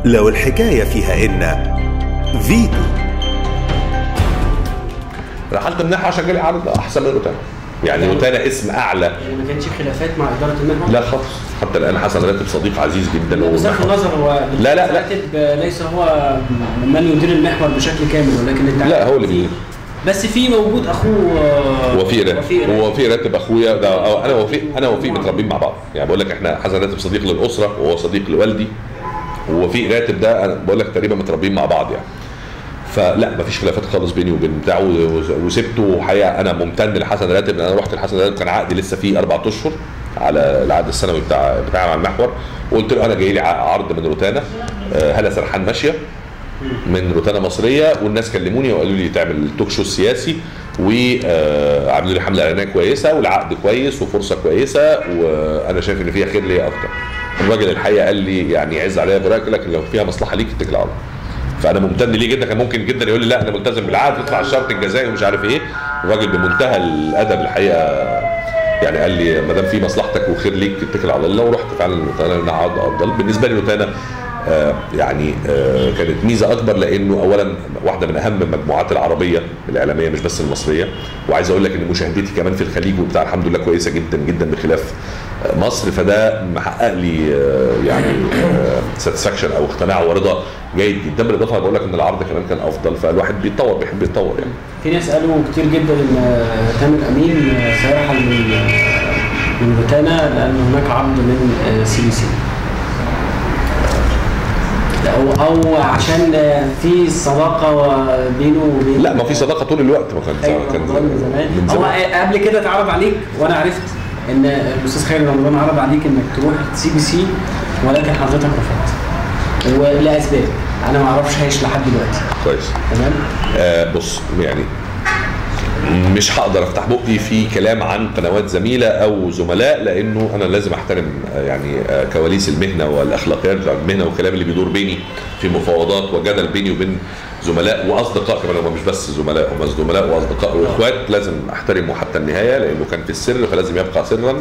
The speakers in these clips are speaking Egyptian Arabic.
لو الحكاية فيها إن فيتو رحلت النحو عشان جالي عرض احسن من روتانا يعني روتانا اسم اعلى يعني ما كانش خلافات مع اداره المنهج لا خالص حتى الان حسن راتب صديق عزيز جدا بصرف والنحو- النظر هو لا، لا، لا. راتب ليس هو من يدير المحور بشكل كامل ولكن انت لا عارف هو اللي في- بيدير بس في موجود اخوه آه، وفيق راتب وفيق راتب. ووفيق راتب اخويا ده أو انا وفيق انا وفيق متربيين مع بعض يعني بقول لك احنا حسن راتب صديق للاسره وهو صديق لوالدي ووفيق راتب ده انا بقول لك تقريبا متربيين مع بعض يعني فلا مفيش خلافات خالص بيني وبين بتاعه و- وسبته وحقيقه انا ممتن لحسن راتب لان انا رحت لحسن راتب كان عقدي لسه فيه اربع اشهر على العقد السنوي بتاع بتاعي مع المحور وقلت له انا جاي لي ع- عرض من روتانا آه، هلا سرحان ماشيه من روتانا مصريه والناس كلموني وقالوا لي تعمل توك شو سياسي وعملوا لي حمله اعلانيه كويسه والعقد كويس وفرصه كويسه وانا شايف ان فيها خير ليا اكتر. الراجل الحقيقه قال لي يعني عز عليا براك لكن لو فيها مصلحه ليك اتكل على الله. فانا ممتن ليه جدا كان ممكن جدا يقول لي لا انا ملتزم بالعقد يطلع الشرط الجزائي ومش عارف ايه الراجل بمنتهى الادب الحقيقه يعني قال لي ما دام في مصلحتك وخير ليك اتكل على الله ورحت فعلا روتانا انها عقد افضل بالنسبه لي روتانا آه، يعني آه، كانت ميزه اكبر لانه اولا واحده من اهم المجموعات العربيه الاعلاميه مش بس المصريه وعايز اقول لك ان مشاهدتي كمان في الخليج وبتاع الحمد لله كويسه جدا جدا بخلاف آه، مصر فده محقق لي آه، يعني ساتسفاكشن او اقتناع ورضا جيد جدا بالاضافه بقول لك ان العرض كمان كان افضل فالواحد بيتطور بيحب يتطور يعني في ناس قالوا كتير جدا ان آه، تامر امين آه، سيرحل من آه، من روتانا لان هناك عرض من آه، سي بي سي او او عشان آه، في صداقه بينه وبين لا ما في صداقه طول الوقت ما كان خيري كان رمضان من زمان من هو زمان قبل كده اتعرض عليك وانا عرفت ان الاستاذ خيري رمضان عرض عليك انك تروح سي بي سي ولكن حضرتك رفضت ولاسباب انا ما اعرفش هيش لحد دلوقتي كويس تمام آه بص يعني مش هقدر افتح بقي في كلام عن قنوات زميله او زملاء لانه انا لازم احترم آه، يعني آه، كواليس المهنه والاخلاقيات بتاع المهنه والكلام اللي بيدور بيني في مفاوضات وجدل بيني وبين زملاء واصدقاء كمان هم مش بس زملاء هم زملاء واصدقاء واخوات لازم احترمه حتى النهايه لانه كان في السر فلازم يبقى سرا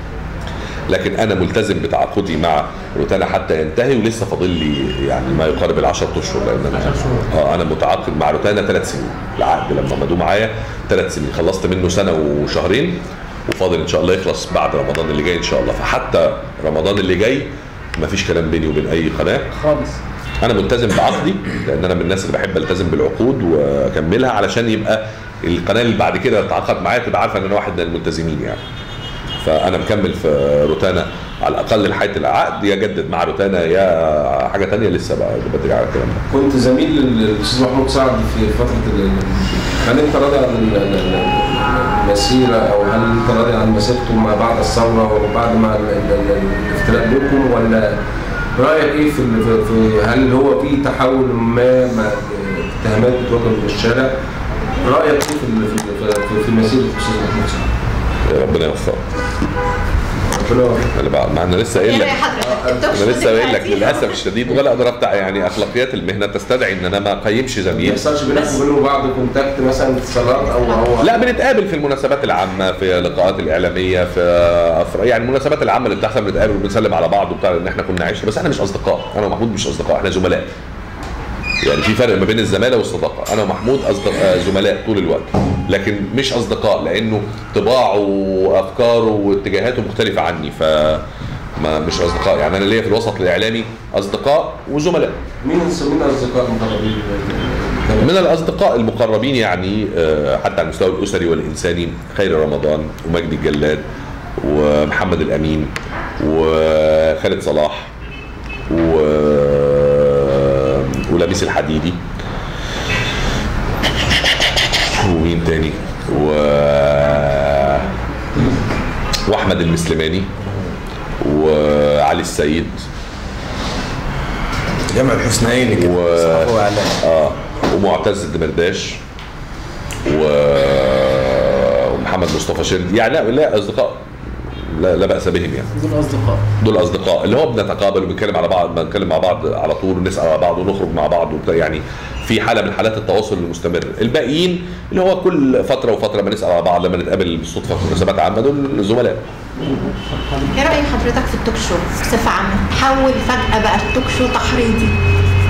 لكن انا ملتزم بتعاقدي مع روتانا حتى ينتهي ولسه فاضل لي يعني ما يقارب ال 10 اشهر لان انا 10 شهور. اه انا متعاقد مع روتانا ثلاث سنين العقد لما مضوا معايا ثلاث سنين خلصت منه سنه وشهرين وفاضل ان شاء الله يخلص بعد رمضان اللي جاي ان شاء الله فحتى رمضان اللي جاي ما فيش كلام بيني وبين اي قناه خالص انا ملتزم بعقدي لان انا من الناس اللي بحب التزم بالعقود واكملها علشان يبقى القناه اللي بعد كده تتعاقد معايا تبقى عارفه ان انا واحد من الملتزمين يعني فانا مكمل في روتانا على الاقل لحد العقد يا جدد مع روتانا يا حاجه تانية لسه بقى بدري على الكلام ده كنت زميل للاستاذ محمود سعد في فتره ال- هل انت راضي عن ال- ال- ال- المسيره او هل انت راضي عن مسيرته ما بعد الثوره وبعد ما ال- ال- ال- الافتراق بينكم ولا رايك ايه في, ال- في, في هل هو في تحول ما مع اتهامات بتواجه من الشارع رايك ايه في ال- في, في, في مسيره الاستاذ محمود سعد؟ ربنا يوفقه ربنا يوفقك. انا بقى ما انا لسه قايل ايه لك رأي حضرتك التوك شو انا لسه قايل لك دلوقتي؟ للاسف الشديد ولا اقدر افتح يعني اخلاقيات المهنه تستدعي ان انا ما اقيمش ما زميل يحصلش بينك وبينه بعض كونتاكت مثلا اتصالات او هو لا بنتقابل في المناسبات العامه في اللقاءات الاعلاميه في أفر... يعني المناسبات العامه اللي بتحصل بنتقابل وبنسلم على بعض وبتاع لان احنا كنا عشره بس احنا مش اصدقاء انا ومحمود مش اصدقاء احنا زملاء يعني في فرق ما بين الزماله والصداقه انا ومحمود أصدق... آه، زملاء طول الوقت لكن مش اصدقاء لانه طباعه وافكاره واتجاهاته مختلفه عني ف ما مش اصدقاء يعني انا ليا في الوسط الاعلامي اصدقاء وزملاء مين مين اصدقاء مقربين من الاصدقاء المقربين يعني آه، حتى على المستوى الاسري والانساني خير رمضان ومجدي الجلاد ومحمد الامين وخالد صلاح و ولبيس الحديدي ومين تاني و واحمد المسلماني وعلي السيد جمع الحسنيين كده و- صح وعلاء اه ومعتز الدمرداش و... ومحمد مصطفى شرد يعني لا لا اصدقاء لا, لا باس بهم يعني دول اصدقاء دول اصدقاء اللي هو بنتقابل وبنتكلم على بعض بنتكلم مع بعض على طول ونسال على بعض ونخرج مع بعض وبتاع يعني في حاله من حالات التواصل المستمر الباقيين اللي هو كل فتره وفتره ما نسال على بعض لما نتقابل بالصدفه في مناسبات عامه دول زملاء ايه راي حضرتك في التوك شو بصفه عامه حول فجاه بقى التوك شو تحريضي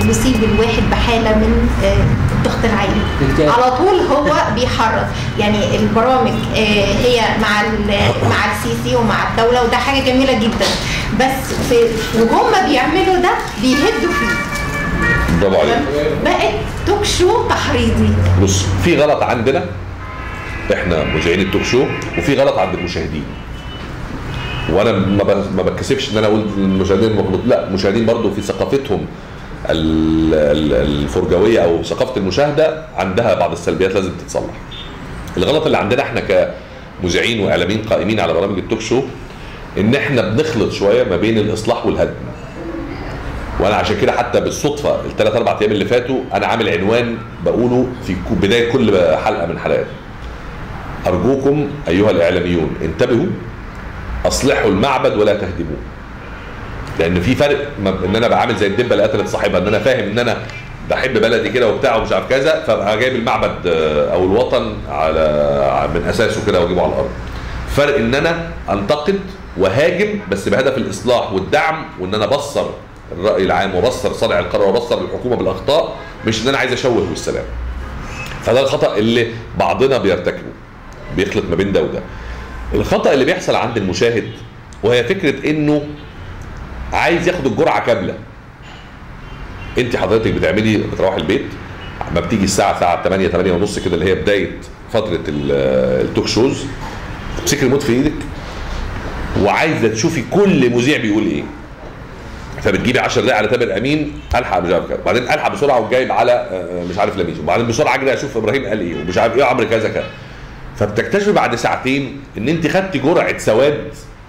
يصيب الواحد بحاله من آه، الضغط العالي الاكتئاب. على طول هو بيحرض يعني البرامج آه، هي مع ال- مع السيسي ومع الدوله وده حاجه جميله جدا بس في وهم بيعملوا ده بيهدوا فيه برافو عليك بقت توك شو تحريضي بص في غلط عندنا احنا مذيعين التوك شو وفي غلط عند المشاهدين وانا ما ب- ما بتكسفش ان انا اقول المشاهدين المغلوط لا المشاهدين برضو في ثقافتهم ال- ال- الفرجويه او ثقافه المشاهده عندها بعض السلبيات لازم تتصلح الغلط اللي عندنا احنا كمذيعين واعلاميين قائمين على برامج التوك شو ان احنا بنخلط شويه ما بين الاصلاح والهدم وانا عشان كده حتى بالصدفه الثلاث اربع ايام اللي فاتوا انا عامل عنوان بقوله في كو- بدايه كل حلقه من حلقات ارجوكم ايها الاعلاميون انتبهوا اصلحوا المعبد ولا تهدموه لان في فرق ما- ان انا بعمل زي الدبه اللي قتلت صاحبها ان انا فاهم ان انا بحب بلدي كده وبتاع ومش عارف كذا فابقى جايب المعبد آه، او الوطن على من اساسه كده واجيبه على الارض فرق ان انا انتقد وهاجم بس بهدف الاصلاح والدعم وان انا ابصر الراي العام وابصر صانع القرار وابصر الحكومه بالاخطاء مش ان انا عايز اشوه والسلام فده الخطا اللي بعضنا بيرتكبه بيخلط ما بين ده وده الخطا اللي بيحصل عند المشاهد وهي فكره انه عايز ياخد الجرعه كامله انت حضرتك بتعملي بتروح البيت ما بتيجي الساعه ساعه 8 8 ونص كده اللي هي بدايه فتره ال- التوك شوز تمسكي الريموت في ايدك وعايزه تشوفي كل مذيع بيقول ايه فبتجيبي 10 دقايق على تامر امين الحق مش عارف كذا وبعدين الحق بسرعه وجايب على آه، مش عارف لميس وبعدين بسرعه اجري اشوف ابراهيم قال ايه ومش عارف ايه عمرو كذا كذا فبتكتشفي بعد ساعتين ان انت خدتي جرعه سواد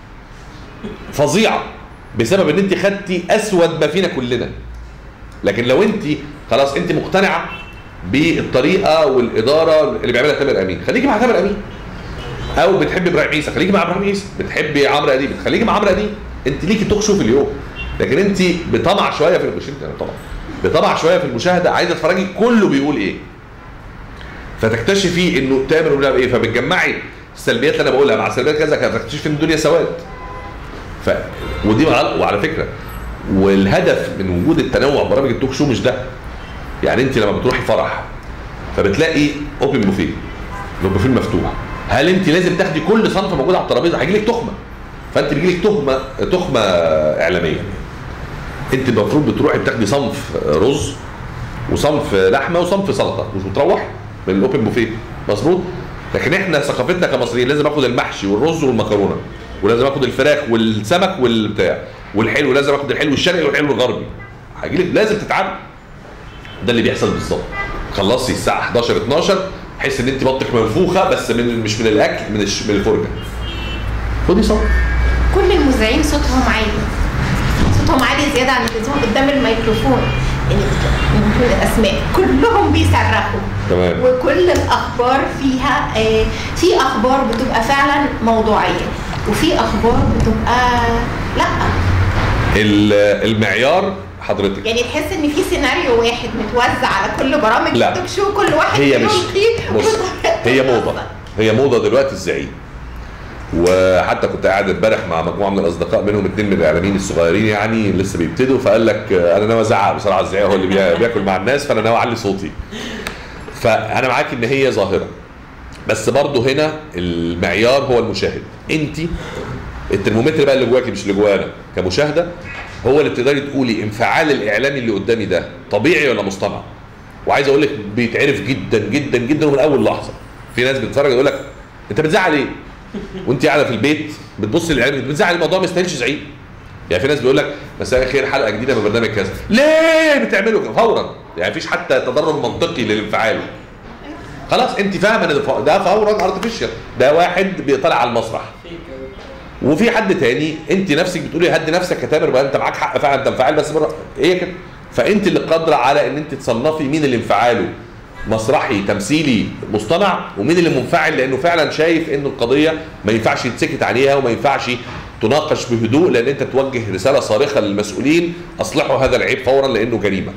فظيعه بسبب ان انت خدتي اسود ما فينا كلنا لكن لو انت خلاص انت مقتنعه بالطريقه والاداره اللي بيعملها تامر امين خليكي مع تامر امين او بتحبي ابراهيم عيسى خليكي مع ابراهيم عيسى بتحبي عمرو اديب خليكي مع عمرو اديب انت ليكي توك شو في اليوم لكن انت بطمع شويه في مش انت انا طبعا بطمع شويه في المشاهده عايزه تتفرجي كله بيقول ايه فتكتشفي انه تامر بيقول ايه فبتجمعي السلبيات اللي انا بقولها مع سلبيات كذا كذا فتكتشفي ان الدنيا سواد ف ودي غلط وعلى فكره والهدف من وجود التنوع في برامج التوك شو مش ده يعني انت لما بتروحي فرح فبتلاقي اوبن بوفيه البوفيه المفتوح هل انت لازم تاخدي كل صنف موجود على الترابيزه هيجي لك تخمه فانت بيجي لك تهمه تخمه اعلاميه انت المفروض بتروحي بتاخدي صنف رز وصنف لحمه وصنف سلطه مش بتروحي من الاوبن بوفيه مظبوط لكن احنا ثقافتنا كمصريين لازم اخد المحشي والرز والمكرونه ولازم اخد الفراخ والسمك والبتاع والحلو لازم اخد الحلو الشرقي والحلو الغربي هيجي لك لازم تتعب ده اللي بيحصل بالظبط خلصي الساعه 11 12 تحس ان انت بطنك منفوخه بس من مش من الاكل من الش- من الفرجه خدي صوت كل المذيعين صوتهم عالي صوتهم عالي زياده عن اللزوم قدام الميكروفون يعني من دون اسماء كلهم بيصرخوا تمام وكل الاخبار فيها آه، في اخبار بتبقى فعلا موضوعيه وفي اخبار بتبقى لا ال- المعيار حضرتك يعني تحس ان في سيناريو واحد متوزع على كل برامج لا. التوك شو كل واحد هي مش بيلقي بص هي موضه هي موضه دلوقتي الزعيم وحتى كنت قاعد امبارح مع مجموعه من الاصدقاء منهم اتنين من الاعلاميين الصغيرين يعني لسه بيبتدوا فقال لك آه، انا ناوي ازعق بصراحه الزعيق هو اللي بي- بياكل مع الناس فانا ناوي اعلي صوتي فانا معاك ان هي ظاهره بس برضه هنا المعيار هو المشاهد انت الترمومتر بقى اللي جواكي مش اللي جوانا كمشاهده هو اللي بتقدري تقولي انفعال الاعلامي اللي قدامي ده طبيعي ولا مصطنع وعايز اقول لك بيتعرف جدا جدا جدا ومن اول لحظه في ناس بتتفرج يقول لك انت بتزعل ايه وانت قاعده في البيت بتبص للاعلام بتزعل الموضوع ما يستاهلش زعيق يعني في ناس بيقول لك مساء الخير حلقه جديده من برنامج كذا ليه بتعملوا كده فورا يعني مفيش حتى تضرر منطقي للانفعال خلاص انت فاهمه ان ده ف- ده فورا ارتفيشال ده واحد بيطلع على المسرح وفي حد تاني انت نفسك بتقولي هدي نفسك يا تامر بقى انت معاك حق فعلا انت انفعال بس مره ايه كده فانت اللي قادره على ان انت تصنفي مين اللي انفعاله مسرحي تمثيلي مصطنع ومين اللي منفعل لانه فعلا شايف ان القضيه ما ينفعش يتسكت عليها وما ينفعش تناقش بهدوء لان انت توجه رساله صارخه للمسؤولين اصلحوا هذا العيب فورا لانه جريمه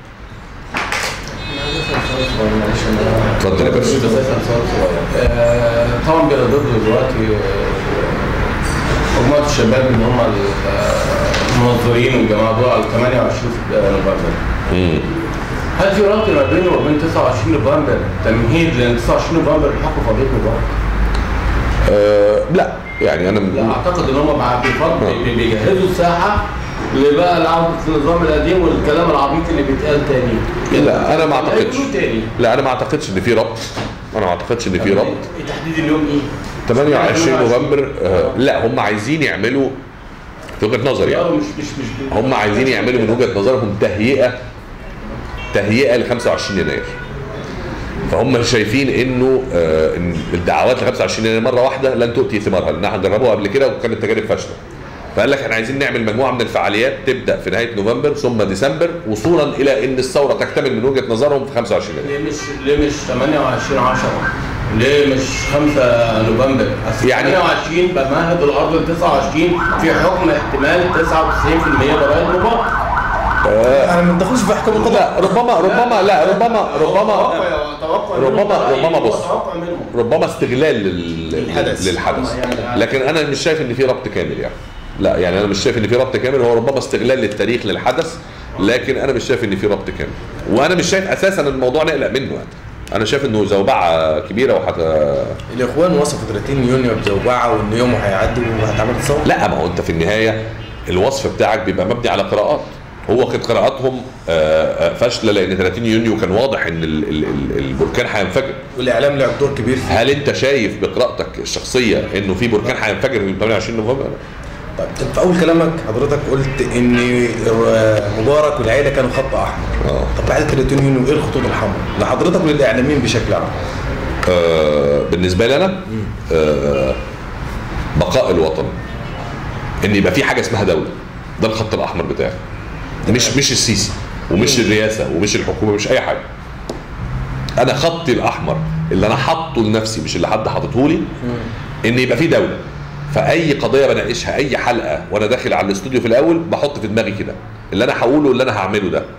اتفضل يا باشا آه، طبعا بيرددوا دلوقتي آه، مجموعه الشباب ان هم ال- آه، المنظرين والجماعه دول على 28 نوفمبر مم. هل في ربط ما بينه وبين 29 نوفمبر تمهيد لان 29 نوفمبر بيحققوا قضيه مبارك؟ أه لا يعني انا لا اعتقد ان هم مع بيفضل- بي- بيجهزوا الساحه لبقى العوده للنظام القديم والكلام العبيط اللي بيتقال تاني لا انا ما لا اعتقدش يقولوا تاني لا انا ما اعتقدش ان في ربط انا ما اعتقدش ان في ربط إيه تحديد اليوم ايه؟ 28 نوفمبر آه لا هم عايزين يعملوا في وجهه نظري يعني لا مش مش مش هم عايزين يعملوا من وجهه نظرهم تهيئه تهيئه ل 25 يناير فهم شايفين انه آه إن الدعوات ل 25 يناير مره واحده لن تؤتي ثمارها لان احنا جربوها قبل كده وكانت تجارب فاشله فقال لك احنا عايزين نعمل مجموعه من الفعاليات تبدا في نهايه نوفمبر ثم ديسمبر وصولا الى ان الثوره تكتمل من وجهه نظرهم في 25 يناير ليه مش ليه مش 28 10 ليه مش 5 نوفمبر أصل يعني- 28 بمهد الارض ل 29 في حكم احتمال 99% براءة مبارك انا ما ندخلش في احكام القضاء لا ربما ربما لا ربما ربما توقع- توقع منهم ربما رأيي، ربما هو بص توقع منهم. ربما استغلال لل... للحدث. للحدث يعني- لكن انا مش شايف ان في ربط كامل يعني لا يعني انا مش شايف ان في ربط كامل هو ربما استغلال للتاريخ للحدث لكن انا مش شايف ان في ربط كامل وانا مش شايف اساسا الموضوع نقلق منه يعني انا شايف انه زوبعه كبيره وحت الاخوان وصفوا 30 يونيو بزوبعه وان يومه هيعدي وهتعمل ثوره لا ما هو انت في النهايه الوصف بتاعك بيبقى مبني على قراءات هو كانت قراءاتهم آه، آه، فاشله لان 30 يونيو كان واضح ان ال- ال- ال- البركان هينفجر والاعلام لعب دور كبير فيه هل انت شايف بقراءتك الشخصيه انه في بركان هينفجر من 28 نوفمبر؟ طيب في اول كلامك حضرتك قلت ان مبارك والعيله كانوا خط احمر اه طب بعد 30 يونيو ايه الخطوط الحمراء لحضرتك وللاعلاميين بشكل عام آه، بالنسبه لي انا آه، بقاء الوطن ان يبقى في حاجه اسمها دوله ده الخط الاحمر بتاعي مش مش السيسي ومش الرئاسه ومش الحكومه مش اي حاجه انا خطي الاحمر اللي انا حاطه لنفسي مش اللي حد حاطته لي ان يبقى في دوله فاي قضيه بناقشها اي حلقه وانا داخل على الاستوديو في الاول بحط في دماغي كده اللي انا هقوله اللي انا هعمله ده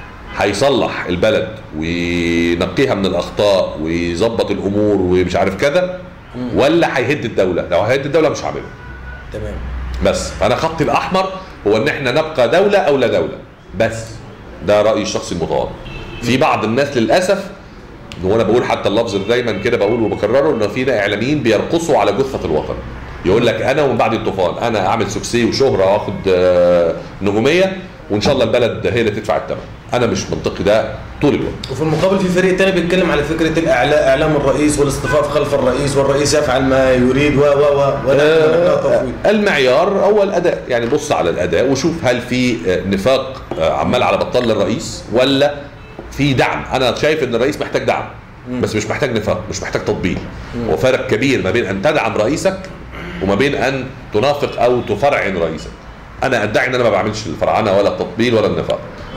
هيصلح البلد وينقيها من الاخطاء ويظبط الامور ومش عارف كذا ولا هيهد الدوله لو هيهد الدوله مش هعمله تمام بس فانا خطي الاحمر هو ان احنا نبقى دوله او لا دوله بس ده رايي الشخصي المتواضع في بعض الناس للاسف وانا بقول حتى اللفظ ده دايما كده بقول وبكرره ان فينا اعلاميين بيرقصوا على جثه الوطن يقول لك انا ومن بعد الطوفان انا اعمل سكسي وشهره واخد آه، نجوميه وان شاء الله البلد هي اللي تدفع الثمن انا مش منطقي ده طول الوقت وفي المقابل في فريق تاني بيتكلم على فكره الإعلا- اعلام الرئيس والاصطفاف خلف الرئيس والرئيس يفعل ما يريد و و و ولا ولا تفويض المعيار هو الاداء يعني بص على الاداء وشوف هل في آه، نفاق آه، عمال على بطال للرئيس ولا في دعم انا شايف ان الرئيس محتاج دعم بس مش محتاج نفاق مش محتاج تطبيل هو فارق كبير ما بين ان تدعم رئيسك وما بين ان تنافق او تفرعن رئيسك انا ادعي ان انا ما بعملش الفرعنه ولا التطبيل ولا النفاق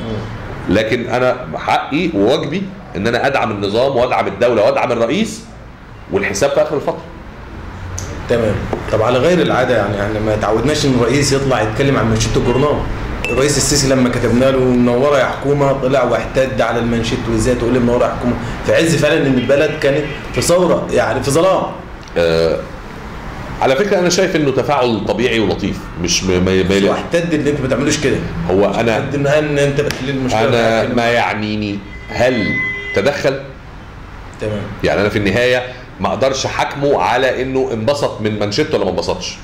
لكن انا حقي وواجبي ان انا ادعم النظام وادعم الدوله وادعم الرئيس والحساب في اخر الفتره تمام طب على غير العاده يعني احنا ما تعودناش ان الرئيس يطلع يتكلم عن منشط الجورنال الرئيس السيسي لما كتبنا له منوره يا حكومه طلع واحتد على المنشط وازاي تقول لي منوره يا حكومه في عز فعلا ان البلد كانت في ثوره يعني في ظلام آه على فكره انا شايف انه تفاعل طبيعي ولطيف مش ما ما- ما- واحتد ان انتوا ما تعملوش كده هو انا احتد ان ان انت بتحل المشكله انا بتاعت ما يعنيني هل تدخل تمام يعني انا في النهايه ما اقدرش احاكمه على انه انبسط من منشته ولا ما انبسطش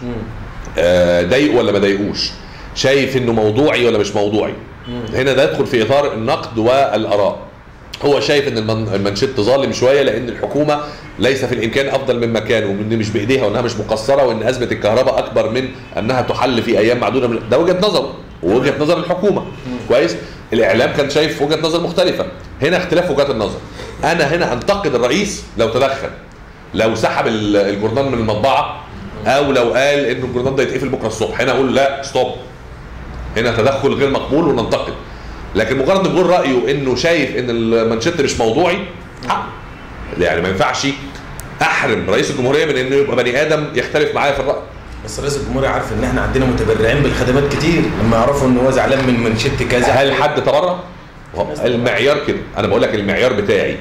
آه، ضايقه ولا ما ضايقوش شايف انه موضوعي ولا مش موضوعي هنا ده يدخل في اطار النقد والاراء هو شايف ان المن- المنشط ظالم شويه لان الحكومه ليس في الامكان افضل مما كان وان مش بايديها وانها مش مقصره وان ازمه الكهرباء اكبر من انها تحل في ايام معدوده من ده وجهه نظره ووجهه نظر الحكومه كويس الاعلام كان شايف وجهه نظر مختلفه هنا اختلاف وجهات النظر انا هنا انتقد الرئيس لو تدخل لو سحب ال- الجورنال من المطبعه او لو قال ان الجورنال ده يتقفل بكره الصبح هنا اقول لا ستوب هنا تدخل غير مقبول وننتقد لكن مجرد نقول رايه انه شايف ان المانشيت مش موضوعي حق يعني ما ينفعش احرم رئيس الجمهوريه من انه يبقى بني ادم يختلف معايا في الراي بس رئيس الجمهوريه عارف ان احنا عندنا متبرعين بالخدمات كتير لما يعرفوا ان هو زعلان من منشط كذا هل حد تبرع؟ المعيار كده انا بقول لك المعيار بتاعي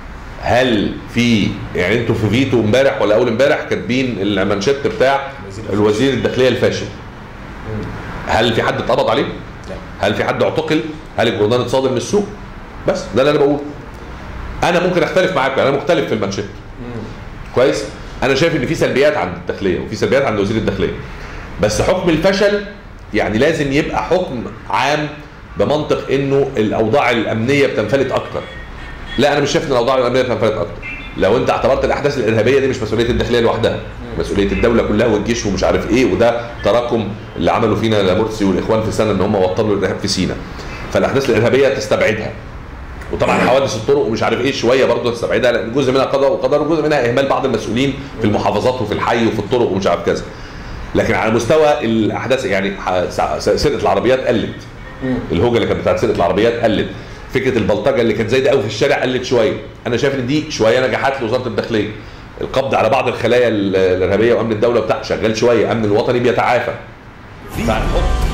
هل في يعني انتوا في فيتو امبارح ولا اول امبارح كاتبين المانشيت بتاع الوزير الداخليه الفاشل هل في حد اتقبض عليه؟ هل في حد اعتقل؟ هل الجورنال اتصادر من السوق؟ بس ده اللي انا بقوله انا ممكن اختلف معاكم انا مختلف في المانشيت كويس انا شايف ان في سلبيات عند الداخليه وفي سلبيات عند وزير الداخليه بس حكم الفشل يعني لازم يبقى حكم عام بمنطق انه الاوضاع الامنيه بتنفلت اكتر لا انا مش شايف ان الاوضاع الامنيه بتنفلت اكتر لو انت اعتبرت الاحداث الارهابيه دي مش مسؤوليه الداخليه لوحدها مسؤوليه الدوله كلها والجيش ومش عارف ايه وده تراكم اللي عملوا فينا لامورسي والاخوان في سنه ان هم وطنوا الارهاب في سينا فالاحداث الارهابيه تستبعدها وطبعا حوادث الطرق ومش عارف ايه شويه برضه تستبعدها لان جزء منها قضاء وقدر وجزء منها اهمال بعض المسؤولين في المحافظات وفي الحي وفي الطرق ومش عارف كذا لكن على مستوى الاحداث يعني ح- سع- سرقه العربيات قلت الهوجه اللي كانت بتاعت سرقه العربيات قلت فكره البلطجه اللي كانت زايده قوي في الشارع قلت شويه انا شايف ان دي شويه نجاحات لوزاره الداخليه القبض على بعض الخلايا ال- الارهابيه وامن الدوله بتاع شغال شويه امن الوطني بيتعافى فهنحط